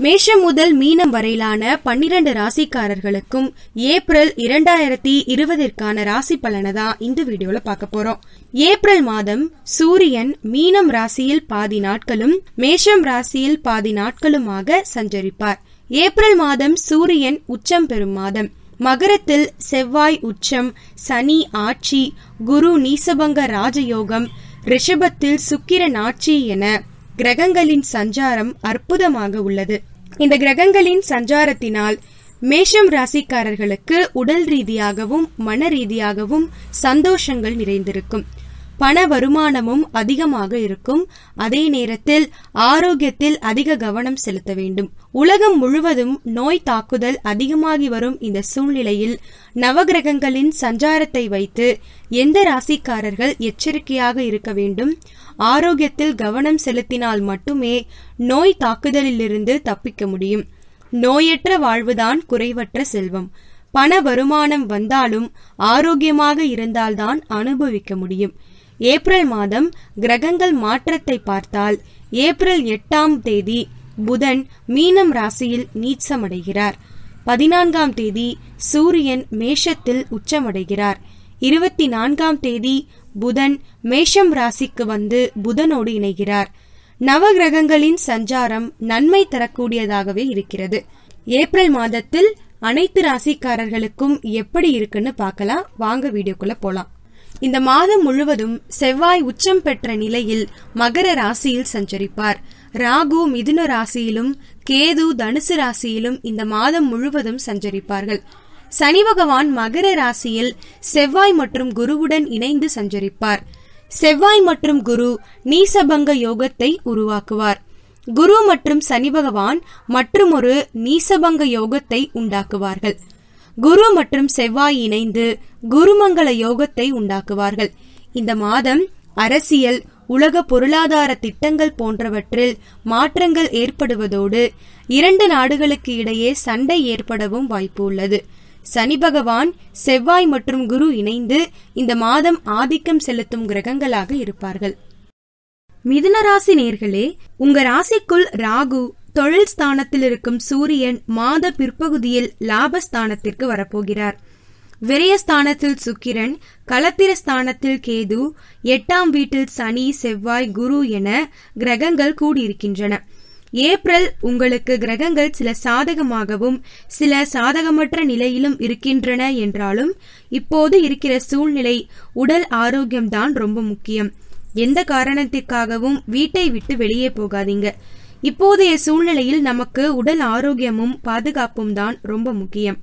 மேஷம் முதல் மீனம் வரையிலான பன்னிரண்டு ராசிக்காரர்களுக்கும் ஏப்ரல் இரண்டாயிரத்தி இருபதிற்கான ராசி பலனை தான் இந்த வீடியோல பார்க்க போறோம் ஏப்ரல் மாதம் சூரியன் மீனம் ராசியில் பாதி நாட்களும் மேஷம் ராசியில் பாதி நாட்களுமாக சஞ்சரிப்பார் ஏப்ரல் மாதம் சூரியன் உச்சம் பெறும் மாதம் மகரத்தில் செவ்வாய் உச்சம் சனி ஆட்சி குரு நீசபங்க ராஜயோகம் ரிஷபத்தில் சுக்கிரன் ஆட்சி என கிரகங்களின் சஞ்சாரம் அற்புதமாக உள்ளது இந்த கிரகங்களின் சஞ்சாரத்தினால் மேஷம் ராசிக்காரர்களுக்கு உடல் ரீதியாகவும் மன ரீதியாகவும் சந்தோஷங்கள் நிறைந்திருக்கும் பண வருமானமும் அதிகமாக இருக்கும் அதே நேரத்தில் ஆரோக்கியத்தில் அதிக கவனம் செலுத்த வேண்டும் உலகம் முழுவதும் நோய் தாக்குதல் அதிகமாகி வரும் இந்த சூழ்நிலையில் நவகிரகங்களின் சஞ்சாரத்தை வைத்து எந்த ராசிக்காரர்கள் எச்சரிக்கையாக இருக்க வேண்டும் ஆரோக்கியத்தில் கவனம் செலுத்தினால் மட்டுமே நோய் தாக்குதலிலிருந்து தப்பிக்க முடியும் நோயற்ற வாழ்வுதான் குறைவற்ற செல்வம் பண வருமானம் வந்தாலும் ஆரோக்கியமாக இருந்தால்தான் அனுபவிக்க முடியும் ஏப்ரல் மாதம் கிரகங்கள் மாற்றத்தை பார்த்தால் ஏப்ரல் எட்டாம் தேதி புதன் மீனம் ராசியில் நீச்சமடைகிறார் பதினான்காம் தேதி சூரியன் மேஷத்தில் உச்சமடைகிறார் இருபத்தி நான்காம் தேதி புதன் மேஷம் ராசிக்கு வந்து புதனோடு இணைகிறார் நவகிரகங்களின் சஞ்சாரம் நன்மை தரக்கூடியதாகவே இருக்கிறது ஏப்ரல் மாதத்தில் அனைத்து ராசிக்காரர்களுக்கும் எப்படி இருக்குன்னு பார்க்கலாம் வாங்க வீடியோக்குள்ள போலாம் இந்த மாதம் முழுவதும் செவ்வாய் உச்சம் பெற்ற நிலையில் மகர ராசியில் சஞ்சரிப்பார் ராகு மிதுன ராசியிலும் கேது தனுசு ராசியிலும் இந்த மாதம் முழுவதும் சஞ்சரிப்பார்கள் சனி பகவான் மகர ராசியில் செவ்வாய் மற்றும் குருவுடன் இணைந்து சஞ்சரிப்பார் செவ்வாய் மற்றும் குரு நீசபங்க யோகத்தை உருவாக்குவார் குரு மற்றும் சனி பகவான் மற்றுமொரு நீசபங்க யோகத்தை உண்டாக்குவார்கள் குரு மற்றும் செவ்வாய் இணைந்து குருமங்கள யோகத்தை உண்டாக்குவார்கள் இந்த மாதம் அரசியல் உலக பொருளாதார திட்டங்கள் போன்றவற்றில் மாற்றங்கள் ஏற்படுவதோடு இரண்டு நாடுகளுக்கு இடையே சண்டை ஏற்படவும் வாய்ப்பு உள்ளது சனி பகவான் செவ்வாய் மற்றும் குரு இணைந்து இந்த மாதம் ஆதிக்கம் செலுத்தும் கிரகங்களாக இருப்பார்கள் மிதுன ராசி நேர்களே உங்க ராசிக்குள் ராகு தொழில் ஸ்தானத்தில் இருக்கும் சூரியன் மாத பிற்பகுதியில் லாபஸ்தானத்திற்கு வரப்போகிறார் விரயஸ்தானத்தில் சுக்கிரன் களத்திர ஸ்தானத்தில் கேது எட்டாம் வீட்டில் சனி செவ்வாய் குரு என கிரகங்கள் கூடியிருக்கின்றன ஏப்ரல் உங்களுக்கு கிரகங்கள் சில சாதகமாகவும் சில சாதகமற்ற நிலையிலும் இருக்கின்றன என்றாலும் இப்போது இருக்கிற சூழ்நிலை உடல் ஆரோக்கியம்தான் ரொம்ப முக்கியம் எந்த காரணத்திற்காகவும் வீட்டை விட்டு வெளியே போகாதீங்க இப்போதைய சூழ்நிலையில் நமக்கு உடல் ஆரோக்கியமும் பாதுகாப்பும் தான் ரொம்ப முக்கியம்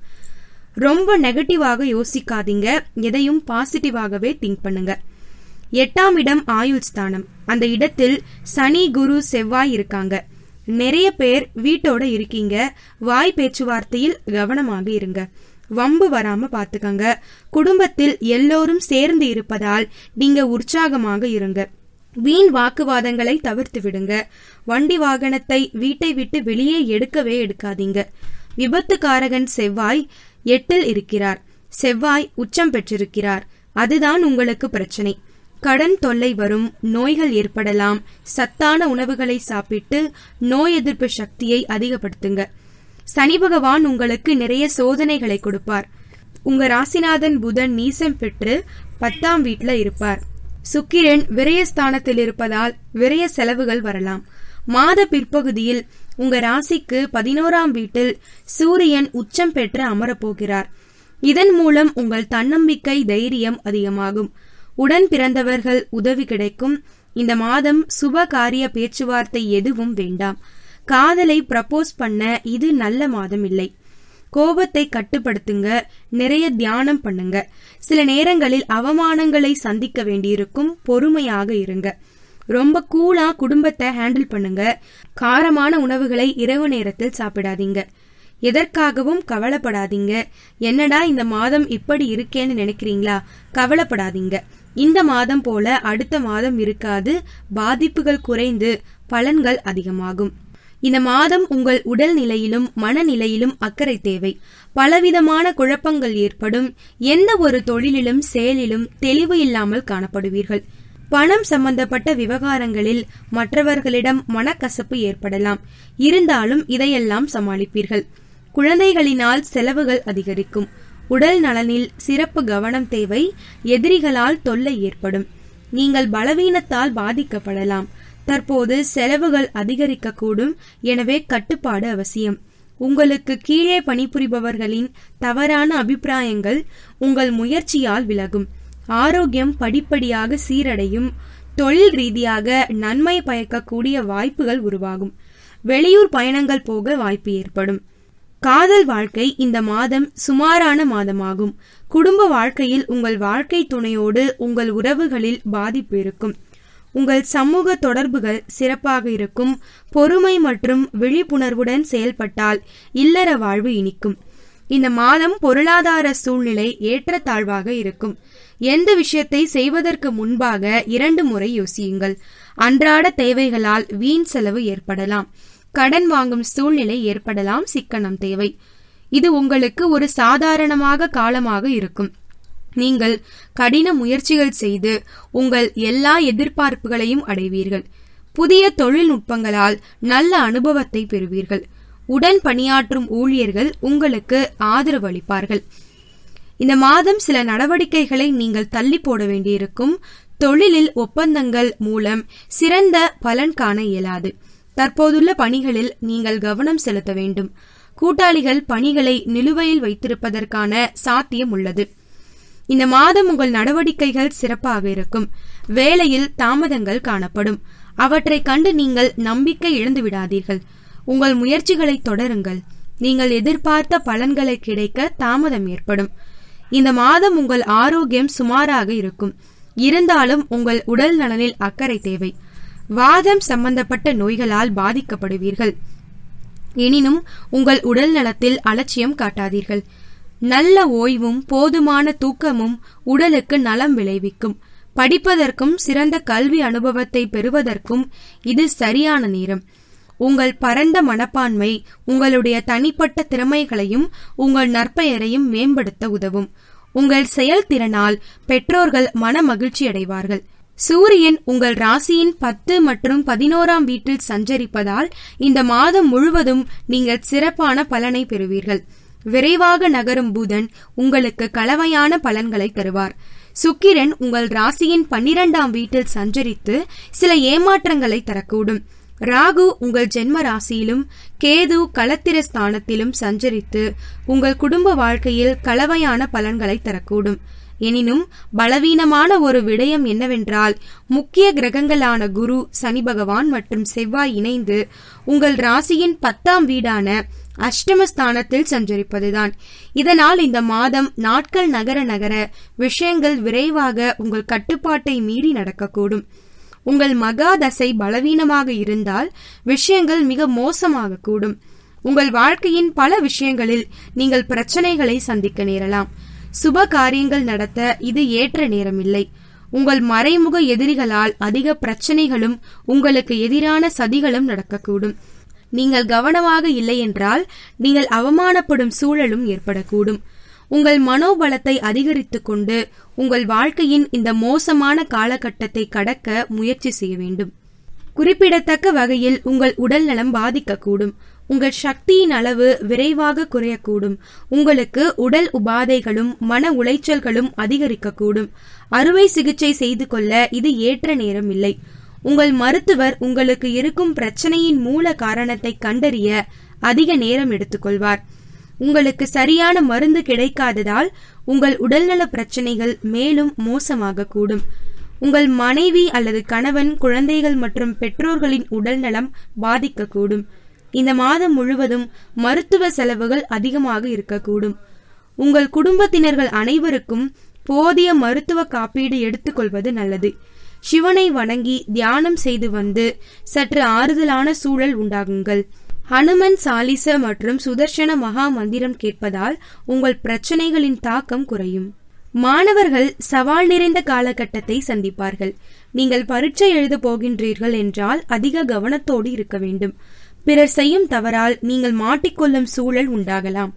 ரொம்ப நெகட்டிவாக யோசிக்காதீங்க எதையும் பாசிட்டிவாகவே திங்க் பண்ணுங்க எட்டாம் இடம் ஆயுள் ஸ்தானம் அந்த இடத்தில் சனி குரு செவ்வாய் இருக்காங்க நிறைய பேர் வீட்டோட இருக்கீங்க வாய் பேச்சுவார்த்தையில் கவனமாக இருங்க வம்பு வராம பாத்துக்கங்க குடும்பத்தில் எல்லோரும் சேர்ந்து இருப்பதால் நீங்க உற்சாகமாக இருங்க வீண் வாக்குவாதங்களை தவிர்த்து விடுங்க வண்டி வாகனத்தை வீட்டை விட்டு வெளியே எடுக்கவே எடுக்காதீங்க விபத்துக்காரகன் செவ்வாய் எட்டில் இருக்கிறார் செவ்வாய் உச்சம் பெற்றிருக்கிறார் அதுதான் உங்களுக்கு பிரச்சனை கடன் தொல்லை வரும் நோய்கள் ஏற்படலாம் சத்தான உணவுகளை சாப்பிட்டு நோய் எதிர்ப்பு சக்தியை அதிகப்படுத்துங்க சனி பகவான் உங்களுக்கு நிறைய சோதனைகளை கொடுப்பார் உங்க ராசிநாதன் புதன் நீசம் பெற்று பத்தாம் வீட்ல இருப்பார் சுக்கிரன் விரயஸ்தானத்தில் இருப்பதால் விரய செலவுகள் வரலாம் மாத பிற்பகுதியில் உங்க ராசிக்கு பதினோராம் வீட்டில் சூரியன் உச்சம் பெற்று அமரப்போகிறார் இதன் மூலம் உங்கள் தன்னம்பிக்கை தைரியம் அதிகமாகும் உடன் பிறந்தவர்கள் உதவி கிடைக்கும் இந்த மாதம் சுப காரிய பேச்சுவார்த்தை எதுவும் வேண்டாம் காதலை ப்ரப்போஸ் பண்ண இது நல்ல மாதம் இல்லை கோபத்தை கட்டுப்படுத்துங்க நிறைய தியானம் பண்ணுங்க சில நேரங்களில் அவமானங்களை சந்திக்க வேண்டியிருக்கும் பொறுமையாக இருங்க ரொம்ப கூலா குடும்பத்தை ஹேண்டில் பண்ணுங்க காரமான உணவுகளை இரவு நேரத்தில் சாப்பிடாதீங்க எதற்காகவும் கவலைப்படாதீங்க என்னடா இந்த மாதம் இப்படி இருக்கேன்னு நினைக்கிறீங்களா கவலைப்படாதீங்க இந்த மாதம் போல அடுத்த மாதம் இருக்காது பாதிப்புகள் குறைந்து பலன்கள் அதிகமாகும் இந்த மாதம் உங்கள் உடல் நிலையிலும் மனநிலையிலும் அக்கறை தேவை பலவிதமான குழப்பங்கள் ஏற்படும் எந்த ஒரு தொழிலிலும் செயலிலும் தெளிவு இல்லாமல் காணப்படுவீர்கள் பணம் சம்பந்தப்பட்ட விவகாரங்களில் மற்றவர்களிடம் மனக்கசப்பு ஏற்படலாம் இருந்தாலும் இதையெல்லாம் சமாளிப்பீர்கள் குழந்தைகளினால் செலவுகள் அதிகரிக்கும் உடல் நலனில் சிறப்பு கவனம் தேவை எதிரிகளால் தொல்லை ஏற்படும் நீங்கள் பலவீனத்தால் பாதிக்கப்படலாம் தற்போது செலவுகள் அதிகரிக்கக்கூடும் எனவே கட்டுப்பாடு அவசியம் உங்களுக்கு கீழே பணிபுரிபவர்களின் தவறான அபிப்பிராயங்கள் உங்கள் முயற்சியால் விலகும் ஆரோக்கியம் படிப்படியாக சீரடையும் தொழில் ரீதியாக நன்மை பயக்கக்கூடிய வாய்ப்புகள் உருவாகும் வெளியூர் பயணங்கள் போக வாய்ப்பு ஏற்படும் காதல் வாழ்க்கை இந்த மாதம் சுமாரான மாதமாகும் குடும்ப வாழ்க்கையில் உங்கள் வாழ்க்கை துணையோடு உங்கள் உறவுகளில் பாதிப்பு இருக்கும் உங்கள் சமூக தொடர்புகள் சிறப்பாக இருக்கும் பொறுமை மற்றும் விழிப்புணர்வுடன் செயல்பட்டால் இல்லற வாழ்வு இனிக்கும் இந்த மாதம் பொருளாதார சூழ்நிலை ஏற்றத்தாழ்வாக இருக்கும் எந்த விஷயத்தை செய்வதற்கு முன்பாக இரண்டு முறை யோசியுங்கள் அன்றாட தேவைகளால் வீண் செலவு ஏற்படலாம் கடன் வாங்கும் சூழ்நிலை ஏற்படலாம் சிக்கனம் தேவை இது உங்களுக்கு ஒரு சாதாரணமாக காலமாக இருக்கும் நீங்கள் கடின முயற்சிகள் செய்து உங்கள் எல்லா எதிர்பார்ப்புகளையும் அடைவீர்கள் புதிய தொழில்நுட்பங்களால் நல்ல அனுபவத்தை பெறுவீர்கள் உடன் பணியாற்றும் ஊழியர்கள் உங்களுக்கு ஆதரவு அளிப்பார்கள் இந்த மாதம் சில நடவடிக்கைகளை நீங்கள் தள்ளி போட வேண்டியிருக்கும் தொழிலில் ஒப்பந்தங்கள் மூலம் சிறந்த பலன் காண இயலாது தற்போதுள்ள பணிகளில் நீங்கள் கவனம் செலுத்த வேண்டும் கூட்டாளிகள் பணிகளை நிலுவையில் வைத்திருப்பதற்கான சாத்தியம் உள்ளது இந்த மாதம் உங்கள் நடவடிக்கைகள் சிறப்பாக இருக்கும் வேலையில் தாமதங்கள் காணப்படும் அவற்றை கண்டு நீங்கள் நம்பிக்கை இழந்து விடாதீர்கள் உங்கள் முயற்சிகளை தொடருங்கள் நீங்கள் எதிர்பார்த்த பலன்களை கிடைக்க தாமதம் ஏற்படும் இந்த மாதம் உங்கள் ஆரோக்கியம் சுமாராக இருக்கும் இருந்தாலும் உங்கள் உடல் நலனில் அக்கறை தேவை வாதம் சம்பந்தப்பட்ட நோய்களால் பாதிக்கப்படுவீர்கள் எனினும் உங்கள் உடல் நலத்தில் அலட்சியம் காட்டாதீர்கள் நல்ல ஓய்வும் போதுமான தூக்கமும் உடலுக்கு நலம் விளைவிக்கும் படிப்பதற்கும் சிறந்த கல்வி அனுபவத்தை பெறுவதற்கும் இது சரியான நேரம் உங்கள் பரந்த மனப்பான்மை உங்களுடைய தனிப்பட்ட திறமைகளையும் உங்கள் நற்பெயரையும் மேம்படுத்த உதவும் உங்கள் செயல்திறனால் பெற்றோர்கள் மன மகிழ்ச்சி அடைவார்கள் சூரியன் உங்கள் ராசியின் பத்து மற்றும் பதினோராம் வீட்டில் சஞ்சரிப்பதால் இந்த மாதம் முழுவதும் நீங்கள் சிறப்பான பலனை பெறுவீர்கள் விரைவாக நகரும் புதன் உங்களுக்கு கலவையான பலன்களை தருவார் சுக்கிரன் உங்கள் ராசியின் பன்னிரெண்டாம் வீட்டில் சஞ்சரித்து சில ஏமாற்றங்களை தரக்கூடும் ராகு உங்கள் ஜென்ம ராசியிலும் கேது களத்திர ஸ்தானத்திலும் சஞ்சரித்து உங்கள் குடும்ப வாழ்க்கையில் கலவையான பலன்களை தரக்கூடும் எனினும் பலவீனமான ஒரு விடயம் என்னவென்றால் முக்கிய கிரகங்களான குரு சனி பகவான் மற்றும் செவ்வாய் இணைந்து உங்கள் ராசியின் பத்தாம் வீடான அஷ்டமஸ்தானத்தில் சஞ்சரிப்பதுதான் இதனால் இந்த மாதம் நாட்கள் நகர நகர விஷயங்கள் விரைவாக உங்கள் கட்டுப்பாட்டை மீறி நடக்கக்கூடும் உங்கள் மகா தசை பலவீனமாக இருந்தால் விஷயங்கள் மிக மோசமாக கூடும் உங்கள் வாழ்க்கையின் பல விஷயங்களில் நீங்கள் பிரச்சனைகளை சந்திக்க நேரலாம் சுப காரியங்கள் நடத்த இது ஏற்ற நேரமில்லை உங்கள் மறைமுக எதிரிகளால் அதிக பிரச்சனைகளும் உங்களுக்கு எதிரான சதிகளும் நடக்கக்கூடும் நீங்கள் கவனமாக இல்லை என்றால் நீங்கள் அவமானப்படும் சூழலும் ஏற்படக்கூடும் உங்கள் மனோபலத்தை அதிகரித்துக் கொண்டு உங்கள் வாழ்க்கையின் இந்த மோசமான காலகட்டத்தை கடக்க முயற்சி செய்ய வேண்டும் குறிப்பிடத்தக்க வகையில் உங்கள் உடல் நலம் பாதிக்கக்கூடும் உங்கள் சக்தியின் அளவு விரைவாக குறையக்கூடும் உங்களுக்கு உடல் உபாதைகளும் மன உளைச்சல்களும் அதிகரிக்கக்கூடும் அறுவை சிகிச்சை செய்து கொள்ள இது ஏற்ற நேரம் இல்லை உங்கள் மருத்துவர் உங்களுக்கு இருக்கும் பிரச்சனையின் மூல காரணத்தை கண்டறிய அதிக நேரம் எடுத்துக்கொள்வார் உங்களுக்கு சரியான மருந்து கிடைக்காததால் உங்கள் உடல்நல பிரச்சனைகள் மேலும் மோசமாக கூடும் உங்கள் மனைவி அல்லது கணவன் குழந்தைகள் மற்றும் பெற்றோர்களின் உடல்நலம் பாதிக்கக்கூடும் இந்த மாதம் முழுவதும் மருத்துவ செலவுகள் அதிகமாக இருக்கக்கூடும் உங்கள் குடும்பத்தினர்கள் அனைவருக்கும் போதிய மருத்துவ காப்பீடு எடுத்துக்கொள்வது நல்லது சிவனை வணங்கி தியானம் செய்து வந்து சற்று ஆறுதலான சூழல் உண்டாகுங்கள் ஹனுமன் சாலிச மற்றும் சுதர்சன மகா மந்திரம் கேட்பதால் உங்கள் பிரச்சனைகளின் தாக்கம் குறையும் மாணவர்கள் சவால் நிறைந்த காலகட்டத்தை சந்திப்பார்கள் நீங்கள் பரீட்சை எழுத போகின்றீர்கள் என்றால் அதிக கவனத்தோடு இருக்க வேண்டும் பிறர் செய்யும் தவறால் நீங்கள் மாட்டிக்கொள்ளும் சூழல் உண்டாகலாம்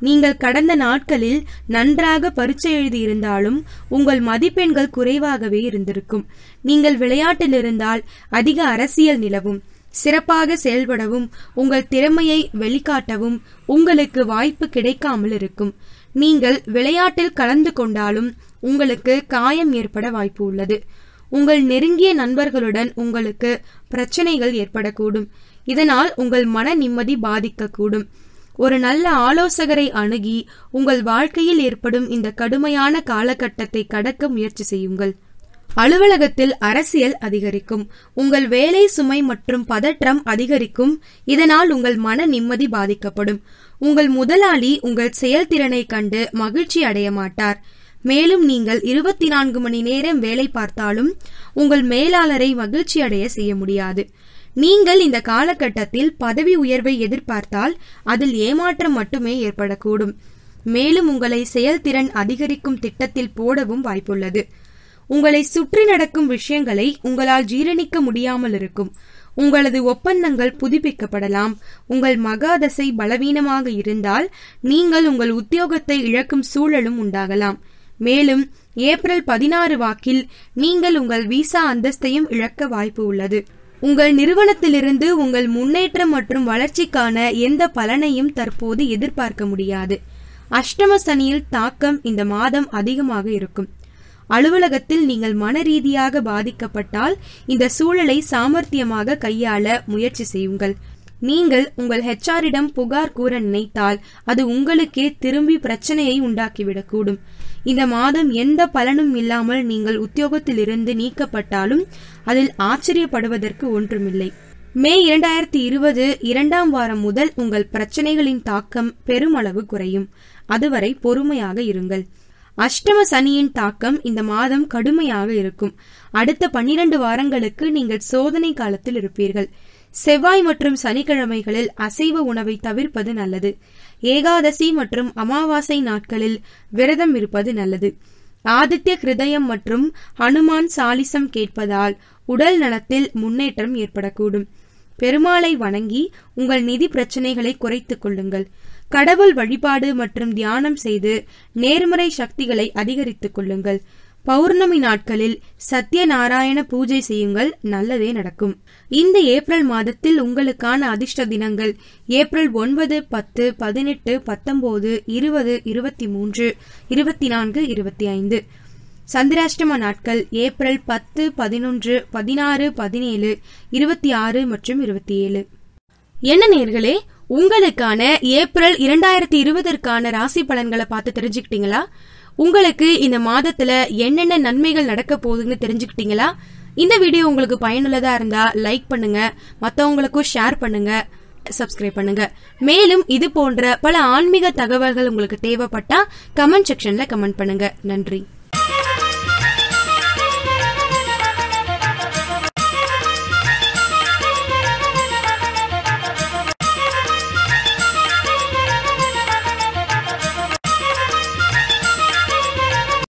நீங்கள் கடந்த நாட்களில் நன்றாக பரீட்சை எழுதியிருந்தாலும் உங்கள் மதிப்பெண்கள் குறைவாகவே இருந்திருக்கும் நீங்கள் விளையாட்டில் இருந்தால் அதிக அரசியல் நிலவும் சிறப்பாக செயல்படவும் உங்கள் திறமையை வெளிக்காட்டவும் உங்களுக்கு வாய்ப்பு கிடைக்காமல் இருக்கும் நீங்கள் விளையாட்டில் கலந்து கொண்டாலும் உங்களுக்கு காயம் ஏற்பட வாய்ப்பு உள்ளது உங்கள் நெருங்கிய நண்பர்களுடன் உங்களுக்கு பிரச்சனைகள் ஏற்படக்கூடும் இதனால் உங்கள் மன நிம்மதி பாதிக்கக்கூடும் ஒரு நல்ல ஆலோசகரை அணுகி உங்கள் வாழ்க்கையில் ஏற்படும் இந்த கடுமையான காலகட்டத்தை கடக்க முயற்சி செய்யுங்கள் அலுவலகத்தில் அரசியல் அதிகரிக்கும் உங்கள் வேலை சுமை மற்றும் பதற்றம் அதிகரிக்கும் இதனால் உங்கள் மன நிம்மதி பாதிக்கப்படும் உங்கள் முதலாளி உங்கள் செயல்திறனை கண்டு மகிழ்ச்சி அடைய மாட்டார் மேலும் நீங்கள் இருபத்தி நான்கு மணி நேரம் வேலை பார்த்தாலும் உங்கள் மேலாளரை மகிழ்ச்சி அடைய செய்ய முடியாது நீங்கள் இந்த காலகட்டத்தில் பதவி உயர்வை எதிர்பார்த்தால் அதில் ஏமாற்றம் மட்டுமே ஏற்படக்கூடும் மேலும் உங்களை செயல்திறன் அதிகரிக்கும் திட்டத்தில் போடவும் வாய்ப்புள்ளது உங்களை சுற்றி நடக்கும் விஷயங்களை உங்களால் ஜீரணிக்க முடியாமல் இருக்கும் உங்களது ஒப்பந்தங்கள் புதுப்பிக்கப்படலாம் உங்கள் மகாதசை பலவீனமாக இருந்தால் நீங்கள் உங்கள் உத்தியோகத்தை இழக்கும் சூழலும் உண்டாகலாம் மேலும் ஏப்ரல் பதினாறு வாக்கில் நீங்கள் உங்கள் விசா அந்தஸ்தையும் இழக்க வாய்ப்பு உள்ளது உங்கள் நிறுவனத்திலிருந்து உங்கள் முன்னேற்றம் மற்றும் வளர்ச்சிக்கான எந்த பலனையும் தற்போது எதிர்பார்க்க முடியாது அஷ்டம சனியில் தாக்கம் இந்த மாதம் அதிகமாக இருக்கும் அலுவலகத்தில் நீங்கள் மன ரீதியாக பாதிக்கப்பட்டால் இந்த சூழலை சாமர்த்தியமாக கையாள முயற்சி செய்யுங்கள் நீங்கள் உங்கள் ஹெச்ஆரிடம் புகார் கூற நினைத்தால் அது உங்களுக்கே திரும்பி பிரச்சனையை உண்டாக்கிவிடக்கூடும் இந்த மாதம் எந்த பலனும் இல்லாமல் நீங்கள் உத்தியோகத்திலிருந்து நீக்கப்பட்டாலும் அதில் ஆச்சரியப்படுவதற்கு ஒன்றுமில்லை மே இரண்டாயிரத்தி இருபது இரண்டாம் வாரம் முதல் உங்கள் பிரச்சனைகளின் தாக்கம் பெருமளவு குறையும் அதுவரை பொறுமையாக இருங்கள் அஷ்டம சனியின் தாக்கம் இந்த மாதம் கடுமையாக இருக்கும் அடுத்த பன்னிரண்டு வாரங்களுக்கு நீங்கள் சோதனை காலத்தில் இருப்பீர்கள் செவ்வாய் மற்றும் சனிக்கிழமைகளில் அசைவ உணவை தவிர்ப்பது நல்லது ஏகாதசி மற்றும் அமாவாசை நாட்களில் விரதம் இருப்பது நல்லது ஆதித்ய ஹிருதயம் மற்றும் ஹனுமான் சாலிசம் கேட்பதால் உடல் நலத்தில் முன்னேற்றம் ஏற்படக்கூடும் பெருமாளை வணங்கி உங்கள் நிதி பிரச்சனைகளை குறைத்துக் கொள்ளுங்கள் கடவுள் வழிபாடு மற்றும் தியானம் செய்து நேர்மறை சக்திகளை அதிகரித்துக் கொள்ளுங்கள் பௌர்ணமி நாட்களில் சத்யநாராயண பூஜை செய்யுங்கள் நல்லதே நடக்கும் இந்த ஏப்ரல் மாதத்தில் உங்களுக்கான அதிர்ஷ்ட தினங்கள் ஏப்ரல் ஒன்பது பத்து பதினெட்டு பத்தொன்பது இருபது இருபத்தி மூன்று இருபத்தி நான்கு இருபத்தி ஐந்து சந்திராஷ்டம நாட்கள் ஏப்ரல் பத்து பதினொன்று பதினாறு பதினேழு இருபத்தி ஆறு மற்றும் இருபத்தி ஏழு என்ன நேர்களே உங்களுக்கான ஏப்ரல் இரண்டாயிரத்தி இருபதற்கான ராசி பலன்களை பார்த்து தெரிஞ்சுக்கிட்டீங்களா உங்களுக்கு இந்த மாதத்துல என்னென்ன நன்மைகள் நடக்க போகுதுன்னு தெரிஞ்சுக்கிட்டீங்களா இந்த வீடியோ உங்களுக்கு பயனுள்ளதா இருந்தா லைக் பண்ணுங்க மத்தவங்களுக்கும் ஷேர் பண்ணுங்க சப்ஸ்கிரைப் பண்ணுங்க மேலும் இது போன்ற பல ஆன்மீக தகவல்கள் உங்களுக்கு தேவைப்பட்டா கமெண்ட் செக்ஷன்ல கமெண்ட் பண்ணுங்க நன்றி